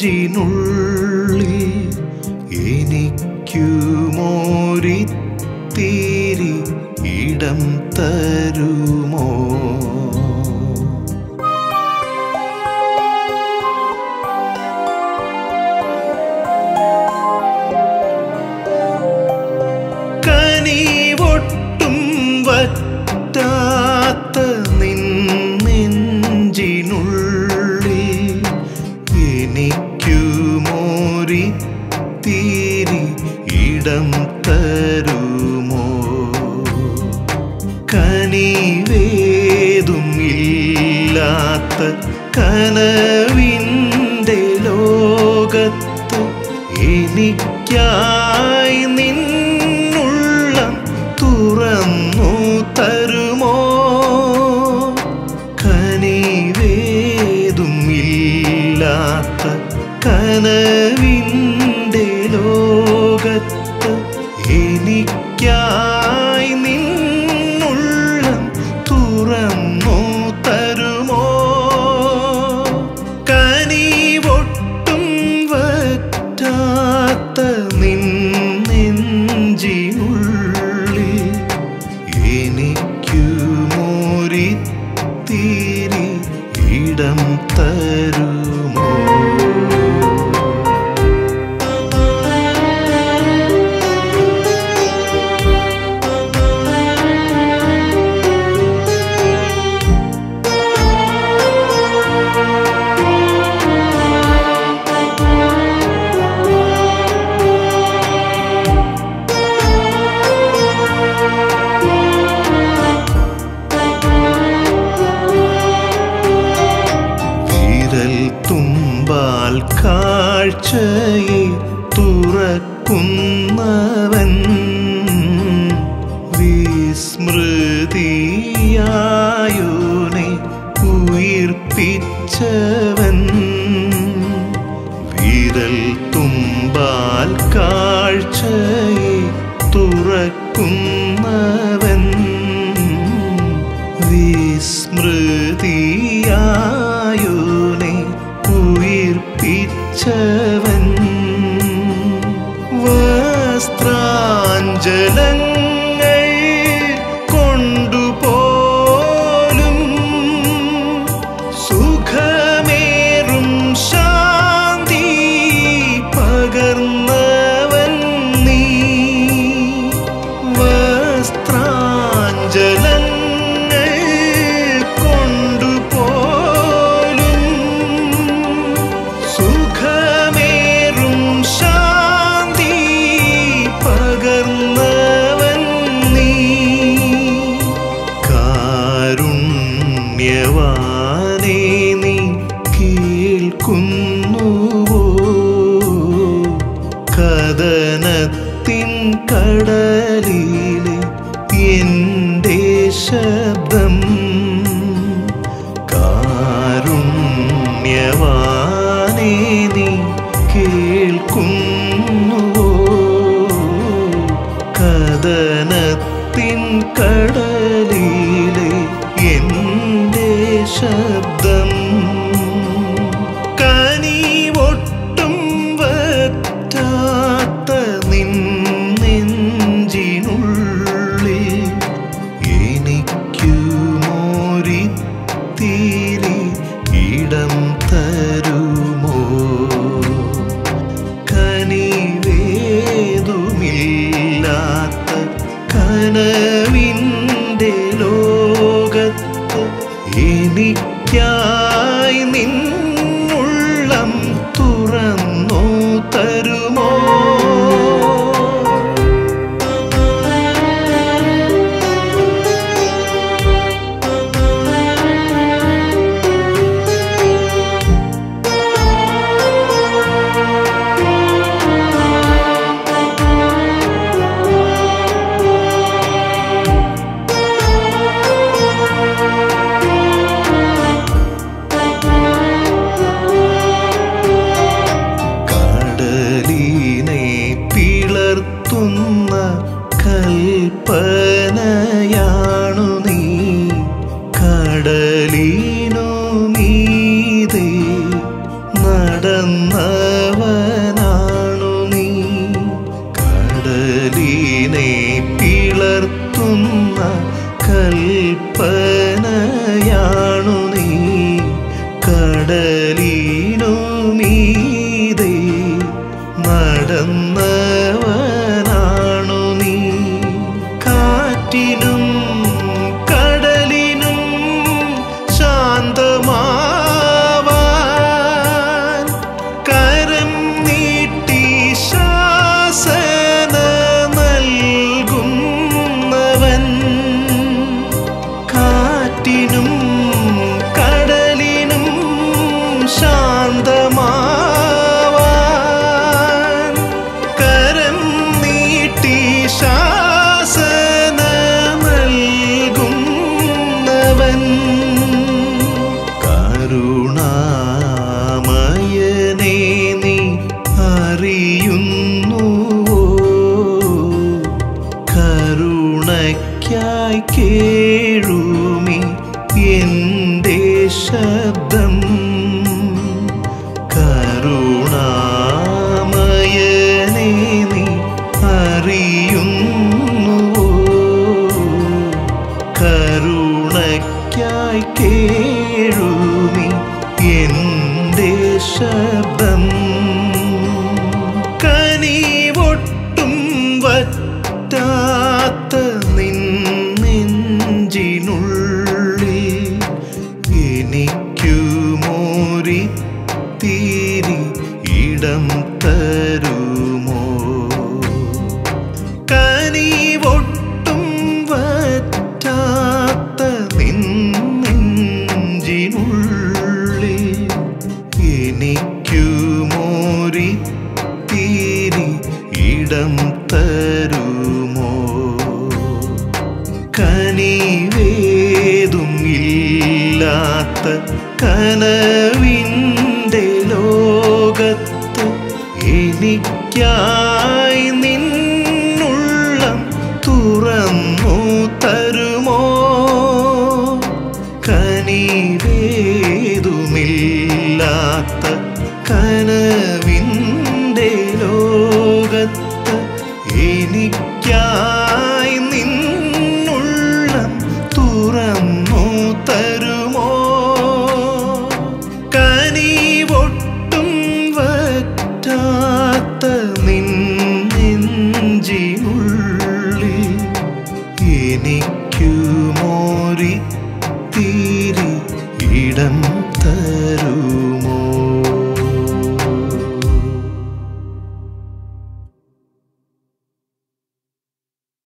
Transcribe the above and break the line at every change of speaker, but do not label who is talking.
എനിക്കുമോരിത്തിരി ഇടം തരുമോ കനിവൊട്ടും വറ്റാത്ത നിന്നെഞ്ചിനുള്ളിൽ എനിക്കുമോരിത്തിരി ഇടം തരുമോ കനിവേതും ഇല്ലാത്ത കനവിൻ്റെ ലോകത്ത് എനിക്കായി നിന്നുള്ളം തുറന്നു തരുമോ കനിവേതും ഇല്ലാത്ത കനവിൻ്റെ ലോകത്ത് എനിക്കായി നിന്നുള്ളം തുറന്നു തരുമോ കനിവൊട്ടും വറ്റാത്ത നിന്നെഞ്ചിനുള്ളിൽ എനിക്കുമോരിത്തിരി ഇടം തരുമോ വിരൽ തുമ്പാൽ കാഴ്ചയെ തുറക്കുന്നവൻ വിസ്മൃതിയായോനെ ഉയിർപ്പിച്ചവൻ വിരൽ തുമ്പാൽ കാഴ്ചയെ തുറക്കുന്നവൻ വിസ്മൃതിയായോനെ ഉയിർപ്പിച്ചവൻ വസ്ത്രാഞ്ജലങ്ങൾ കൊണ്ടുപോലും സുഖമേറും ശാന്തി പകർന്നവൻ നീ വസ്ത്രാഞ്ജലങ്ങൾ കൊണ്ടുപോലും സുഖമേറും കരുണാമയനെ നീ അറിയുന്നുവോ കരുണയ്ക്കായി കേഴുമി എൻ്റെ ശബ്ദം കരുണാമയനെ നീ അറിയുന്നുവോ കരുണയ്ക്കായി കേഴുമി എൻ്റെ ശബ്ദം കനിവൊട്ടും വറ്റാത്ത നിന്നെഞ്ചിനുള്ളിൽ എനിക്കു മോരി തീരി ഇടം തരുമോ കനിവൊട്ടും വറ്റാത്ത നിന്നെഞ്ചിനുള്ളിൽ എനിക്കു മോരി തീരി ഇടം തരുമോ കനിവേതും ഇല്ലാത്ത കനവിൻ്റെ ലോകത്ത് എനിക്കായി നിന്നുള്ളം തുറന്നു തരുമോ കനിവേതുമില്ലാത്ത കനവിൻ്റെ ലോകത്ത് എനിക്കായി നിന്നുള്ളം തുറന്നു തരുമോ കനിവൊട്ടും വറ്റാത്ത നിന്നെഞ്ചിനുള്ളിൽ എനിക്കു മോരി തീരി ഇടം തരുമോ